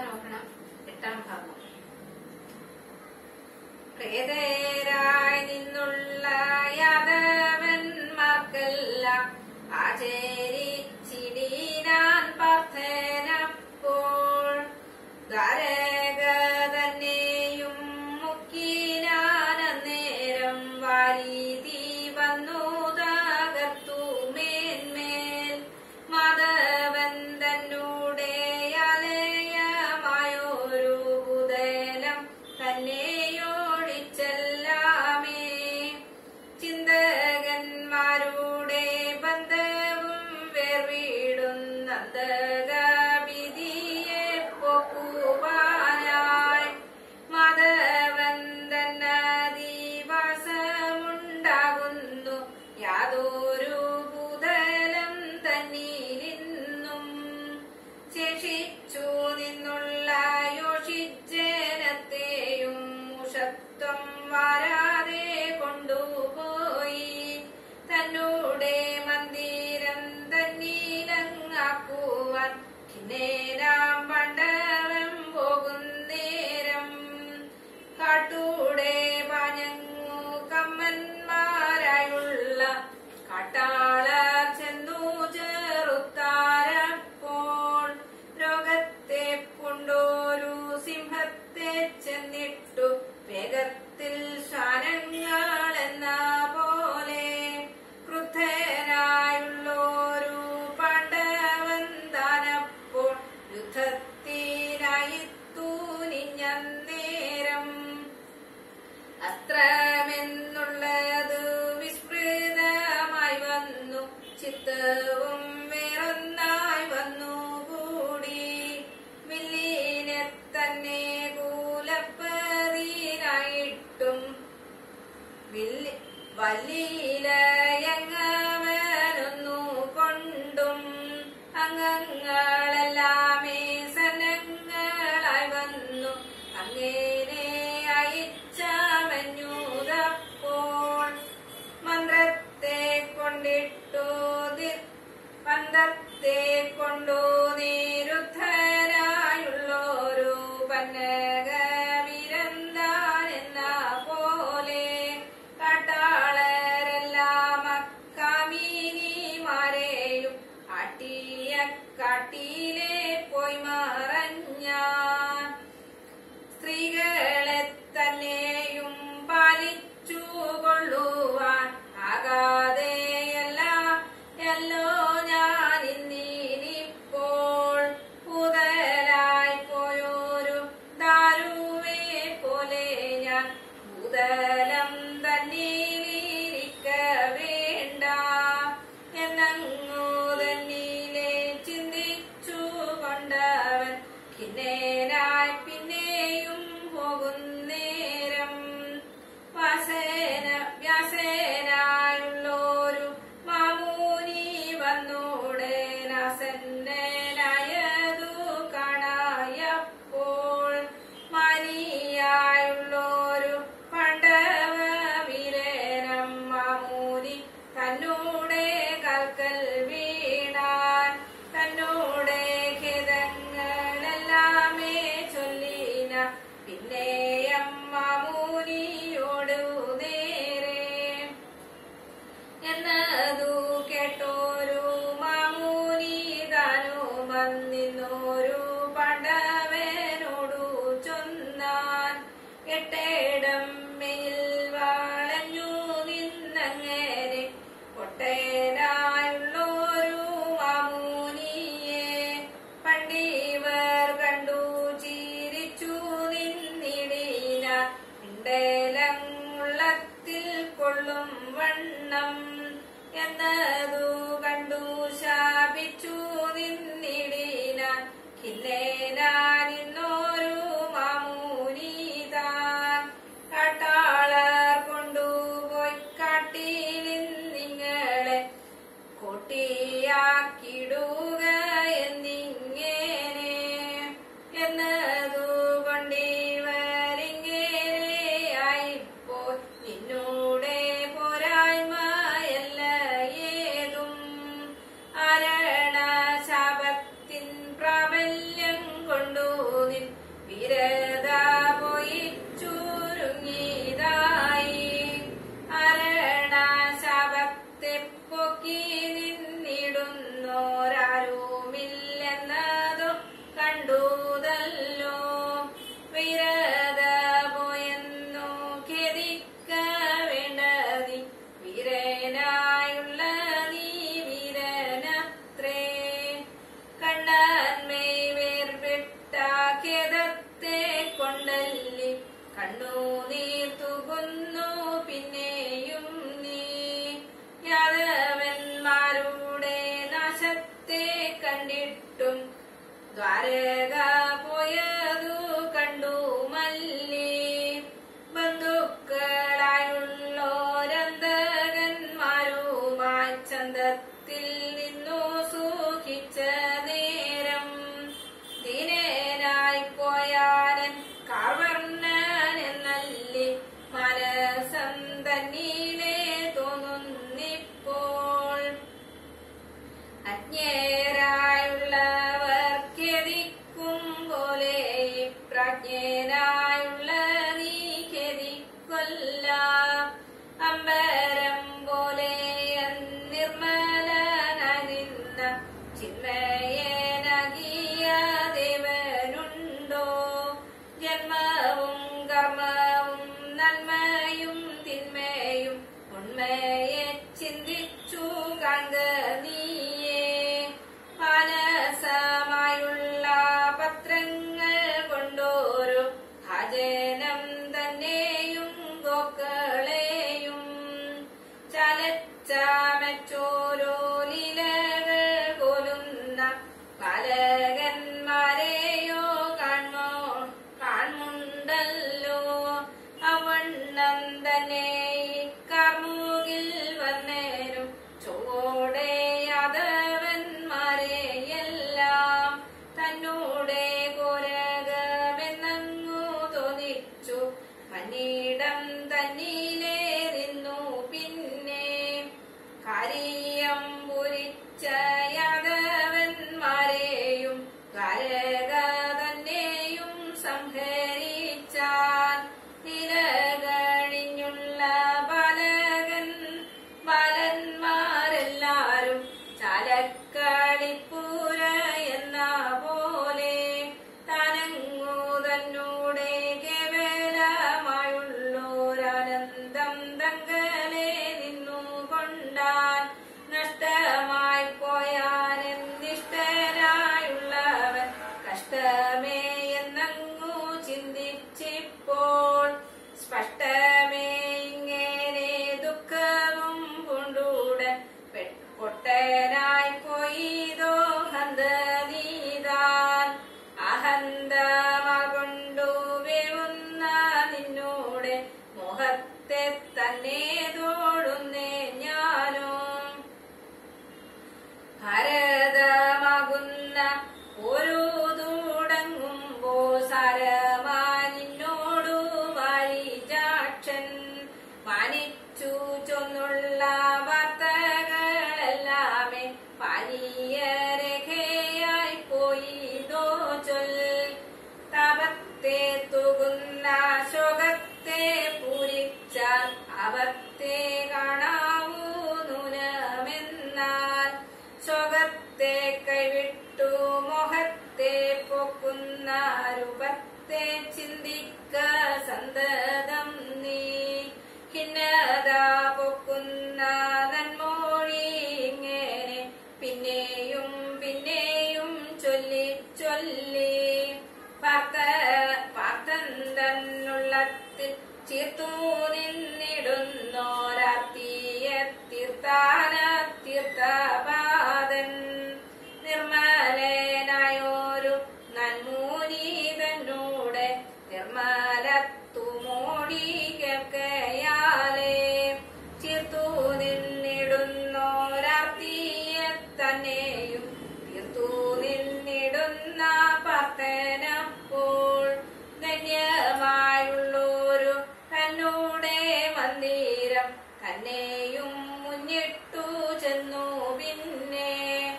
നോക്കണം എട്ടാം ഭാഗം പ്രേതേരായി നിന്നുള്ള യാദവന്മാർക്കെല്ലാം ആചരിച്ചിടീനാൻ പാർത്ഥനപ്പോൾ ദ്വാരക തന്നെയും മുക്കിനാനന്നേരം വാരീതി വന്നു തകർത്തു മേന്മേൽ മാധവൻ തന്നൂടെ അലയമായൊരു കുതലം തന്നെയോടിച്ചെല്ലാമേ ചിന്തകന്മാരുടെ ബന്ധവും വേർവിടുന്നന്തകവിധിയെ പോക്കുവാനായി മാധവൻ തന്നദിവാസമുണ്ടാകുന്നു യാതൊരു ഭൂതലം തന്നിലിന്നും ശേഷിച്ചു നിന്നുള്ള യോഷിജനത്തെയും മുഷത്വം വാരാതെ കൊണ്ടുപോയി തന്നൂടെ മന്ദിരം തന്നീലങ്ങാക്കുവാൻ കിന്നേരാം പണ്ടവം പോകുന്നേരം കാട്ടൂടെ പാഞ്ഞങ്ങു കമ്മന്മാരായുള്ള കാട്ടാള ചെന്നു ചെറുത്താരപ്പോൾ രോഗത്തെ കൊണ്ടൊരു സിംഹത്തെ ചെന്നിട്ടു വേഗത്തിൽ ശ്വാനങ്ങൾ എന്ന പോലെ ക്രുദ്ധനായുള്ളൊരു പാണ്ഡവൻ താനപ്പോൾ യുദ്ധത്തിനായി തൂനിഞ്ഞ നേരം അസ്ത്രമെന്നുള്ളത് വിസ്മൃതമായി വന്നു ചിത്തവും വേറൊന്നായി വന്നു കൂടി വില്ലിനെ തന്നെ കൂലപ്പതിനായിട്ടും വില്ലി വല്ലിയിലയങ്ങവനൊന്നു കൊണ്ടും അംഗങ്ങളെല്ലാമേ സന്നങ്ങളായി വന്നു അങ്ങനെ അയച്ചവഞ്ഞൂതപ്പോൾ മന്ത്രത്തെ കൊണ്ടിട്ടു തി- പന്തത്തെ കൊണ്ടു നിരുദ്ധനായുള്ളൊരു പന്നകവിരന്താൻ എന്ന പോലെ കാട്ടാളരെല്ലാം അക്കാമിനിമാരെയും ആട്ടിയ കാട്ടിലെ പോയി മറഞ്ഞാൻ സ്ത്രീകളെ തന്നെയും പാലിച്ചു കൊള്ളുവാൻ ആകാതെയല്ല എല്ലോ ഞാൻ ഇന്നിപ്പോൾ ഭൂതലായി പോയൊരു ദാരുവെ പോലെ ഞാൻ ഭൂതലം തന്നിലിരിക്ക വേണ്ട എന്നങ്ങു തന്നിലെ ചിന്തിച്ചു കൊണ്ടവൻ ഖിന്നേനായി പിന്നെയും പോകുന്നേരം വാസേന വ്യാസേനായുള്ളൊരു മാമൂനി വന്നൂടേനാസന്നനായതു കാണായപ്പോൾ മാനിയായുള്ളൊരു പണ്ഡവ വീരനം മാമൂനി തന്നൂടെ കൽക്കൽ വീണാൻ തന്നൂടെ ഖേദങ്ങളെല്ലാം കണ്ണുനീർ തുകുന്നു പിന്നെയും നീ യാദവന്മാരുടെ നാശത്തെ കണ്ടിട്ടും ദ്വാരക പോയതു കണ്ടു മല്ലി ബന്ധുക്കളായുള്ളോരന്തകന്മാരുമായി ചന്തത്തിൽ നിന്നു സൂഹിച്ച നേരം ദീനനായി പോയാനൻ കാവർണ്ണൻ എന്നല്ലി മനസം തന്നീലേ തോന്നുന്നിപ്പോൾ അജ്ഞേരായുള്ളവർക്കെതിക്കും പോലെ പ്രജ്ഞനായുള്ള നീ ഖേദിക്കൊല്ല അമ്പരം പോലെ നിർമ്മലനായി നിന്ന ചിന്മയനാകിയ ദേവനുണ്ടോ ജന്മവും കർമ്മവും നന്മയും തിന്മയും ഉണ്മയെ ചിന്തിച്ചു കാണുക നീയേ മാനസമായുള്ള പത്രങ്ങൾ കൊണ്ടോരു ഭജനം തന്നെയും ഗോക്കളെയും ചലച്ചാമച്ചോരോ ലീലകൾ കൊലുന്ന ബാലകന്മാരെയോ കാൺമോ കാണുണ്ടല്ലോ അവണ്ണം തന്നെ കാർമുകിൽ വന്നേരും ചൊവ്വോടെ യാദവന്മാരെയെല്ലാം തന്നോടെ കോരകമെന്നങ്ങു തോന്നിച്ചു മന്നിടം തന്നിലേ നിന്നു പിന്നെ കാരിയം പുരിച്ച യാദവന്മാരെയും കാരക തന്നെയും സംഹരിച്ചാൽ നിലകഴിഞ്ഞുള്ള ബാലകൻ ബാലന്മാരെല്ലാരും ചാലക്കളിപ്പൂര എന്ന പോലെ തനങ്ങു തന്നൂടെ കേവലമായുള്ളോരാനന്ദം തങ്കലെ നിന്നു കൊണ്ടാൻ നഷ്ടമായി പോയാനെന്നിഷ്ടനായുള്ളവൻ കഷ്ടമേ എന്നങ്ങു ചിന്തിച്ചിപ്പോൾ സ്പഷ്ടമേ ഇങ്ങനെ ദുഃഖവും കൊണ്ടൂടൻ പെ- പൊട്ടനായി പോയിതോ ഹന്തനീതാൻ അഹന്തമാകൊണ്ടു വേവുന്ന നിന്നോടെ മോഹത്തെ തന്നെ തോടുന്നേ ഞാനും ഭാരതമാകുന്ന ഒരു തുടങ്ങുമ്പോ സാരമാനിന്നോടു വാരിജാക്ഷൻ മാനിച്ചു ചൊന്നുള്ള വാർത്തകളെല്ലാമേ പാനീയരേഖയായി പോയിതോ ചൊൽ താപത്തെ തുകുന്ന ശോകത്തെ പൂരിച്ചാൽ അവത്തെ കാണാവൂ നൂനമെന്നാൽ ശോകത്തെ കൈവിട്ടു മോഹത്തെ പോക്കുന്ന രൂപത്തെ ചിന്തിക്ക സന്തതം നീ ഖിന്നത പോക്കുന്ന നന്മൊഴി ഇങ്ങനെ പിന്നെയും പിന്നെയും ചൊല്ലി ചൊല്ലി പാർത്ത പാർത്തൻ തന്നുള്ളത്തിൽ ചീർത്തു നിന്നിടുന്നോരാർത്തിയ തീർത്ഥാന തീർത്ഥപാദൻ നിർമ്മലനായോരു നന്മൂനി തന്നൂടെ നിർമ്മലത്തുമോടി കേൾക്കയാലേ ചീർത്തു നിന്നിടുന്നോരാർത്തിയെ തന്നെയും തീർത്തു നിന്നിടുന്ന പ്രാർത്ഥനപ്പോൾ ധന്യമായുള്ളൊരു തന്നൂടെ മന്ദിരം തന്നെയും മുന്നിട്ടു ചെന്നു പിന്നെ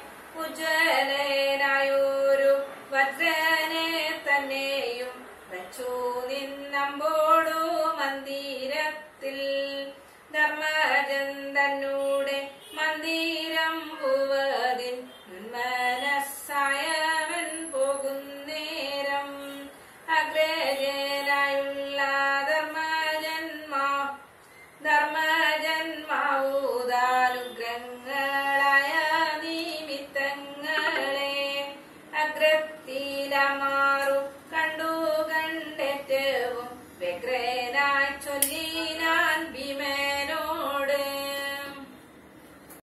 ഉജ്വലനായൊരു വജ്രനെ തന്നെയും വച്ചു നിന്നമ്പോടു മന്ദിരത്തിൽ ധർമ്മജൻ തന്നൂടെ മന്ദിരം പൂവതിൻ മനസ്സായവൻ പോകുന്നേരം അഗ്രജനായുള്ള ധർമ്മജന്മാ ധർമ്മജന്മാവുദാനുഗ്രഹങ്ങളായ നിമിത്തങ്ങളെ അഗ്രത്തിലമാറു കണ്ടു